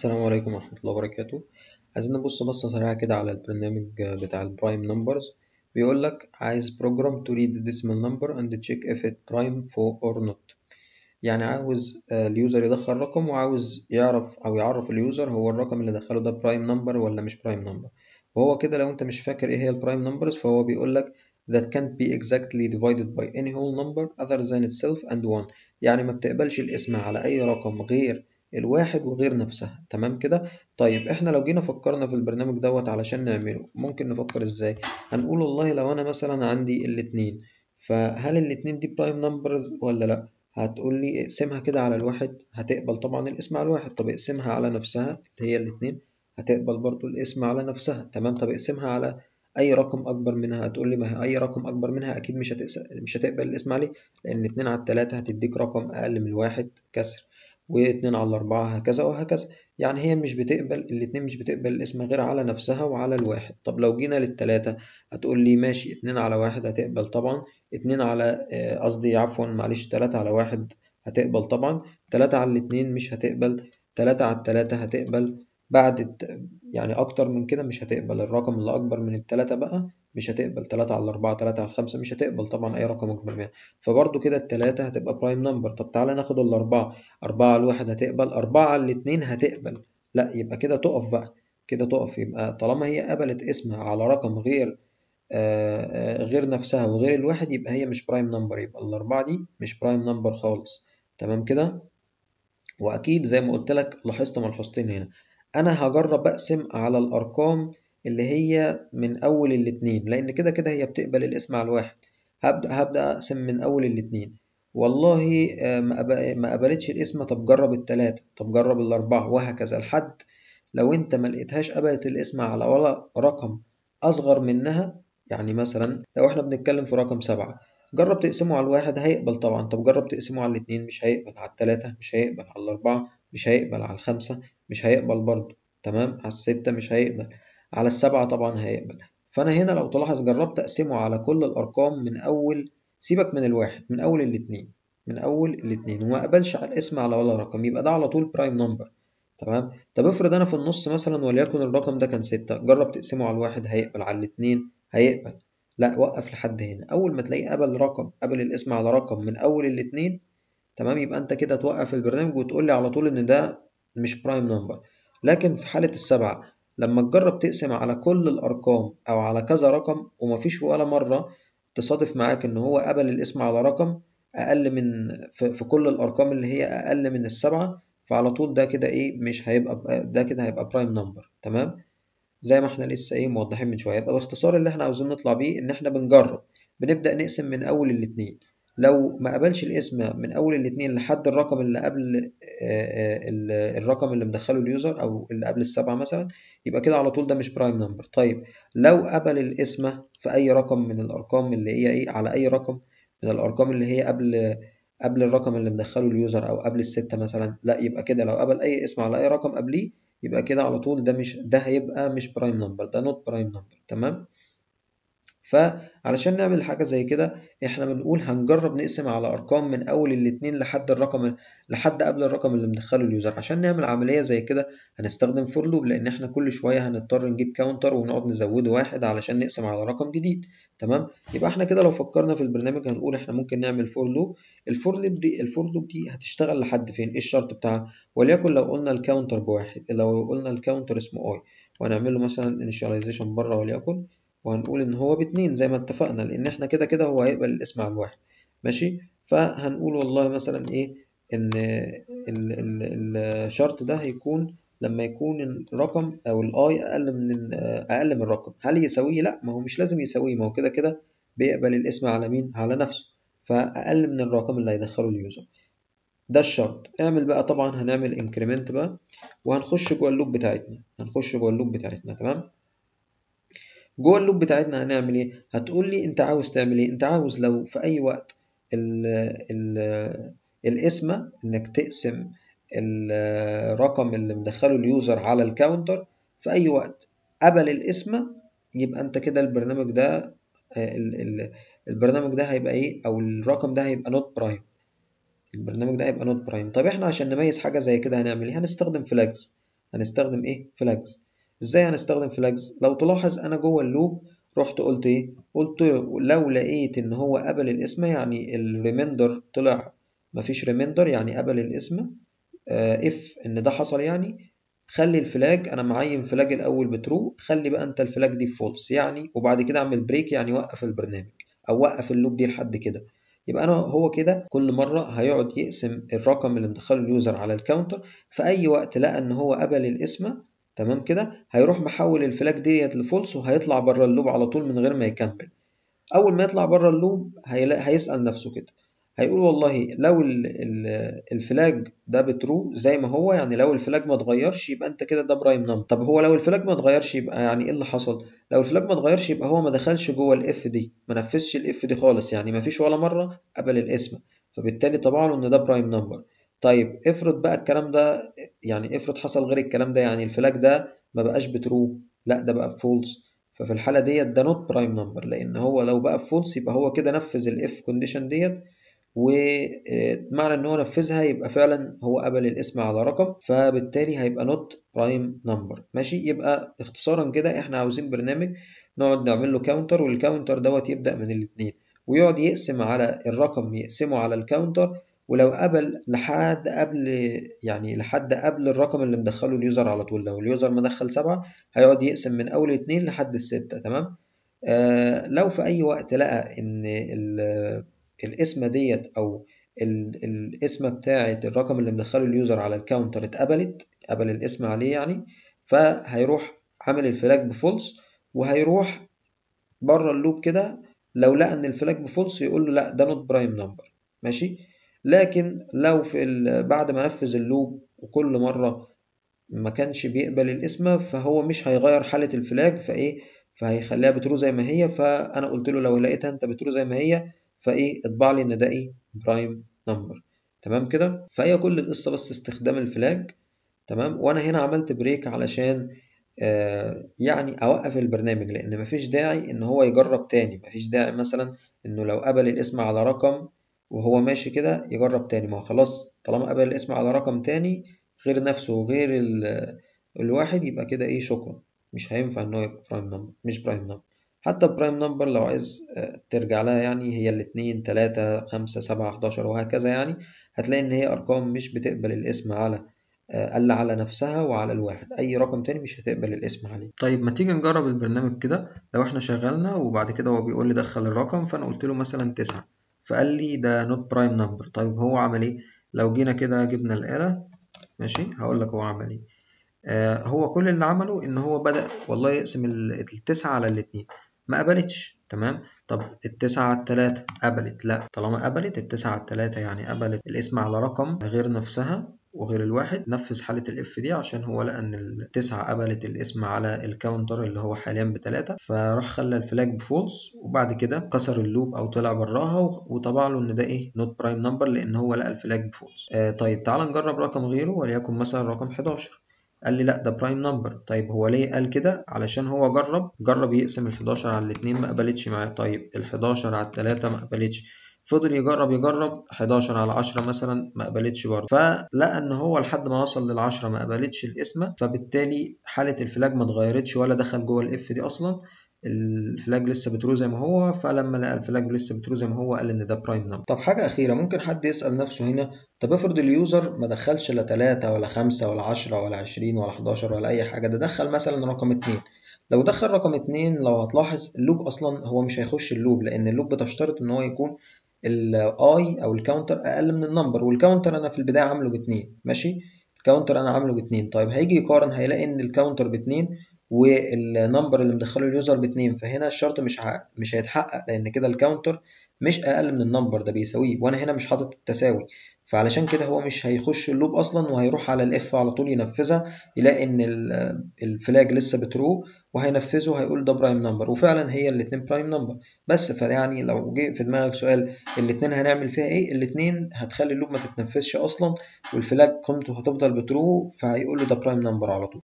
السلام عليكم ورحمة الله وبركاته عايزين نبص بصة سريعة كده على البرنامج بتاع البرايم نمبرز بيقول لك عايز program to read the decimal number and check if it prime for or not يعني عاوز اليوزر يدخل رقم وعاوز يعرف أو يعرف اليوزر هو الرقم اللي دخله ده برايم نمبر ولا مش برايم نمبر وهو كده لو أنت مش فاكر إيه هي البرايم نمبرز فهو بيقول لك that can't be exactly divided by any whole number other than itself and one يعني ما بتقبلش الاسم على أي رقم غير الواحد وغير نفسها تمام كده طيب احنا لو جينا فكرنا في البرنامج دوت علشان نعمله ممكن نفكر ازاي هنقول والله لو انا مثلا عندي الاتنين فهل الاتنين دي برايم نمبرز ولا لا هتقول لي اقسمها كده على الواحد هتقبل طبعا الاسم على الواحد طب اقسمها على نفسها هي الاتنين هتقبل برضو الاسم على نفسها تمام طب اقسمها على اي رقم اكبر منها هتقول لي ما هي اي رقم اكبر منها اكيد مش هتقس... مش هتقبل الاسم عليه لان اتنين على التلاتة هتديك رقم اقل من الواحد كسر واتنين على أربعة هكذا وهكذا يعني هي مش بتقبل الاتنين مش بتقبل الاسم غير على نفسها وعلى الواحد طب لو جينا للتلاتة هتقول لي ماشي اتنين على واحد هتقبل طبعا اتنين على قصدي عفوا معلش تلاتة على واحد هتقبل طبعا تلاتة على الاتنين مش هتقبل تلاتة على التلاتة هتقبل بعد يعني أكتر من كده مش هتقبل الرقم اللي أكبر من التلاتة بقى مش هتقبل تلاتة على أربعة تلاتة على خمسة مش هتقبل طبعا أي رقم أكبر منها فبرضو كده التلاتة هتبقى برايم نمبر طب تعالى ناخد الأربعة أربعة على الواحد هتقبل أربعة على الاتنين هتقبل لا يبقى كده تقف بقى كده تقف يبقى طالما هي قبلت اسمها على رقم غير آآ غير نفسها وغير الواحد يبقى هي مش برايم نمبر يبقى الأربعة دي مش برايم نمبر خالص تمام كده وأكيد زي ما قلت لك لاحظت ملحوظتين هنا أنا هجرب أقسم على الأرقام اللي هي من أول الاتنين لأن كده كده هي بتقبل الاسم على الواحد هبدأ هبدأ أقسم من أول الاتنين والله ما قبلتش الاسم طب جرب التلاتة طب جرب الأربعة وهكذا لحد لو أنت ما لقيتهاش قبلت الاسم على ولا رقم أصغر منها يعني مثلا لو احنا بنتكلم في رقم سبعة جرب تقسمه على الواحد هيقبل طبعا طب جرب تقسمه على الاتنين مش هيقبل على التلاتة مش هيقبل على الأربعة مش هيقبل على الخمسة مش هيقبل برضه تمام على الستة مش هيقبل على السبعة طبعا هيقبل فأنا هنا لو تلاحظ جربت أقسمه على كل الأرقام من أول سيبك من الواحد من أول الاتنين من أول الاتنين وما قبلش على الاسم على ولا رقم يبقى ده على طول برايم نمبر تمام طب افرض أنا في النص مثلا وليكن الرقم ده كان ستة جرب تقسمه على الواحد هيقبل على الاتنين هيقبل لا وقف لحد هنا أول ما تلاقيه قبل رقم قبل الاسم على رقم من أول الاتنين تمام يبقى أنت كده توقف البرنامج وتقول لي على طول إن ده مش برايم نمبر لكن في حالة السبعة لما تجرب تقسم على كل الأرقام أو على كذا رقم ومفيش ولا مرة تصادف معاك إن هو قبل الاسم على رقم أقل من في كل الأرقام اللي هي أقل من السبعة فعلى طول ده كده إيه مش هيبقى ده كده هيبقى برايم نمبر تمام زي ما احنا لسه إيه موضحين من شوية يبقى باختصار اللي احنا عاوزين نطلع بيه إن احنا بنجرب بنبدأ نقسم من أول الاتنين لو ما قبلش الاسم من اول الاتنين لحد الرقم اللي قبل الرقم اللي مدخله اليوزر او اللي قبل السبعة مثلا يبقى كده على طول ده مش برايم نمبر طيب لو قبل الاسم في اي رقم من الارقام اللي هي ايه على اي رقم من الارقام اللي هي قبل قبل الرقم اللي مدخله اليوزر او قبل الستة مثلا لا يبقى كده لو قبل اي اسم على اي رقم قبليه يبقى كده على طول ده مش ده هيبقى مش برايم نمبر ده نوت برايم نمبر تمام فعلشان نعمل حاجة زي كده احنا بنقول هنجرب نقسم على ارقام من اول الاتنين لحد الرقم لحد قبل الرقم اللي مدخله اليوزر عشان نعمل عملية زي كده هنستخدم فور لوب لان احنا كل شوية هنضطر نجيب كاونتر ونقعد نزوده واحد علشان نقسم على رقم جديد تمام يبقى احنا كده لو فكرنا في البرنامج هنقول احنا ممكن نعمل فور لوب الفور لوب دي الفور لوب دي هتشتغل لحد فين ايه الشرط بتاعها وليكن لو قلنا الكاونتر بواحد لو قلنا الكاونتر اسمه اي وهنعمل له مثلا initialization بره وليكن وهنقول ان هو باتنين زي ما اتفقنا لان احنا كده كده هو هيقبل الاسم على الواحد ماشي فهنقول والله مثلا ايه ان ال ال الشرط ده هيكون لما يكون الرقم او الاي اقل من اقل من الرقم هل يساويه لا ما هو مش لازم يساويه ما هو كده كده بيقبل الاسم على مين على نفسه فاقل من الرقم اللي هيدخله اليوزر ده الشرط اعمل بقى طبعا هنعمل انكريمنت بقى وهنخش جوه اللوب بتاعتنا هنخش جوه اللوب بتاعتنا تمام جوه اللوب بتاعتنا هنعمل ايه هتقول لي انت عاوز تعمل ايه انت عاوز لو في اي وقت ال ال الاسم انك تقسم الرقم اللي مدخله اليوزر على الكاونتر في اي وقت قبل الاسم يبقى انت كده البرنامج ده ال ال البرنامج ده هيبقى ايه او الرقم ده هيبقى نوت برايم البرنامج ده هيبقى نوت برايم طب احنا عشان نميز حاجه زي كده هنعمل ايه هنستخدم فلاجز هنستخدم ايه فلاجز ازاي هنستخدم فلاجز لو تلاحظ انا جوه اللوب رحت قلت ايه قلت لو لقيت ان هو قبل الاسم يعني الريميندر طلع مفيش ريميندر يعني قبل الاسم اف ان ده حصل يعني خلي الفلاج انا معين فلاج الاول بترو خلي بقى انت الفلاج دي فولس يعني وبعد كده اعمل بريك يعني وقف البرنامج او وقف اللوب دي لحد كده يبقى انا هو كده كل مره هيقعد يقسم الرقم اللي مدخله اليوزر على الكاونتر في اي وقت لقى ان هو قبل الاسم تمام كده هيروح محول الفلاج ديت لفولس وهيطلع بره اللوب على طول من غير ما يكمل اول ما يطلع بره اللوب هيسال نفسه كده هيقول والله لو الفلاج ده بترو زي ما هو يعني لو الفلاج ما اتغيرش يبقى انت كده ده برايم نمبر طب هو لو الفلاج ما اتغيرش يبقى يعني ايه اللي حصل لو الفلاج ما اتغيرش يبقى هو ما دخلش جوه الاف دي ما نفذش الاف دي خالص يعني ما فيش ولا مره قبل الاسم فبالتالي طبعا له ان ده برايم نمبر طيب افرض بقى الكلام ده يعني افرض حصل غير الكلام ده يعني الفلاج ده ما بقاش بترو لا ده بقى فولس ففي الحاله ديت ده نوت برايم نمبر لان هو لو بقى فولس يبقى هو كده نفذ الاف كونديشن ديت ومعنى ان هو نفذها يبقى فعلا هو قبل الاسم على رقم فبالتالي هيبقى نوت برايم نمبر ماشي يبقى اختصارا كده احنا عاوزين برنامج نقعد نعمل له كاونتر والكاونتر دوت يبدا من الاثنين ويقعد يقسم على الرقم يقسمه على الكاونتر ولو قبل لحد قبل يعني لحد قبل الرقم اللي مدخله اليوزر على طول لو اليوزر مدخل سبعة هيقعد يقسم من اول اتنين لحد الستة تمام آه لو في اي وقت لقى ان الاسم ديت او الاسم بتاعه الرقم اللي مدخله اليوزر على الكاونتر اتقبلت قبل الاسم عليه يعني فهيروح عامل الفلاج بفولس وهيروح بره اللوب كده لو لقى ان الفلاج بفولس يقول له لا ده نوت برايم نمبر ماشي لكن لو في بعد ما نفذ اللوب وكل مره ما كانش بيقبل الاسم فهو مش هيغير حاله الفلاج فايه فهيخليها بترو زي ما هي فانا قلت له لو لقيتها انت بترو زي ما هي فايه اطبع لي ان ده ايه برايم نمبر تمام كده فهي كل القصه بس استخدام الفلاج تمام وانا هنا عملت بريك علشان آه يعني اوقف البرنامج لان مفيش داعي ان هو يجرب تاني مفيش داعي مثلا انه لو قبل الاسم على رقم وهو ماشي كده يجرب تاني ما هو خلاص طالما قبل الاسم على رقم تاني غير نفسه وغير الواحد يبقى كده ايه شكرا مش هينفع ان هو يبقى برايم نمبر مش برايم نمبر حتى برايم نمبر لو عايز ترجع لها يعني هي الاتنين تلاتة خمسة سبعة حداشر وهكذا يعني هتلاقي إن هي أرقام مش بتقبل الاسم على إلا على نفسها وعلى الواحد أي رقم تاني مش هتقبل الاسم عليه طيب ما تيجي نجرب البرنامج كده لو احنا شغلنا وبعد كده هو بيقول لي دخل الرقم فأنا قلت له مثلا تسعة فقال لي ده نوت برايم نمبر طيب هو عمل ايه لو جينا كده جبنا الآلة ماشي هقول لك هو عمل ايه آه هو كل اللي عمله ان هو بدأ والله يقسم التسعة على الاتنين ما قبلتش تمام طب التسعة على التلاتة قبلت لا طالما قبلت التسعة على التلاتة يعني قبلت الاسم على رقم غير نفسها وغير الواحد نفذ حالة الاف دي عشان هو لقى ان التسعة قبلت الاسم على الكاونتر اللي هو حاليا بتلاتة فراح خلى الفلاج بفولس وبعد كده كسر اللوب او طلع براها وطبع له ان ده ايه نوت برايم نمبر لان هو لقى الفلاج بفولس آه طيب تعال نجرب رقم غيره وليكن مثلا رقم 11 قال لي لا ده برايم نمبر طيب هو ليه قال كده علشان هو جرب جرب يقسم ال11 على الاتنين ما قبلتش معاه طيب ال11 على التلاتة ما قبلتش فضل يجرب يجرب 11 على 10 مثلا ما قبلتش برضه فلقى ان هو لحد ما وصل لل10 ما قبلتش الاسم فبالتالي حالة الفلاج ما اتغيرتش ولا دخل جوه الاف دي اصلا الفلاج لسه بترو زي ما هو فلما لقى الفلاج لسه بترو زي ما هو قال ان ده برايم نمبر طب حاجه اخيره ممكن حد يسال نفسه هنا طب افرض اليوزر ما دخلش لا 3 ولا 5 ولا 10 ولا 20 ولا 11 ولا اي حاجه ده دخل مثلا رقم 2 لو دخل رقم 2 لو هتلاحظ اللوب اصلا هو مش هيخش اللوب لان اللوب بتشترط ان هو يكون الاي او الكاونتر اقل من النمبر والكاونتر انا في البدايه عامله باتنين ماشي الكاونتر انا عامله باتنين طيب هيجي يقارن هيلاقي ان الكاونتر باتنين والنمبر اللي مدخله اليوزر باتنين فهنا الشرط مش ه... مش هيتحقق لان كده الكاونتر مش اقل من النمبر ده بيساويه وانا هنا مش حاطط التساوي فعلشان كده هو مش هيخش اللوب اصلا وهيروح على الاف على طول ينفذها يلاقي ان الفلاج لسه بترو وهينفذه هيقول ده برايم نمبر وفعلا هي الاتنين برايم نمبر بس فيعني لو جه في دماغك سؤال الاتنين هنعمل فيها ايه الاتنين هتخلي اللوب ما تتنفذش اصلا والفلاج قيمته هتفضل بترو فهيقول له ده برايم نمبر على طول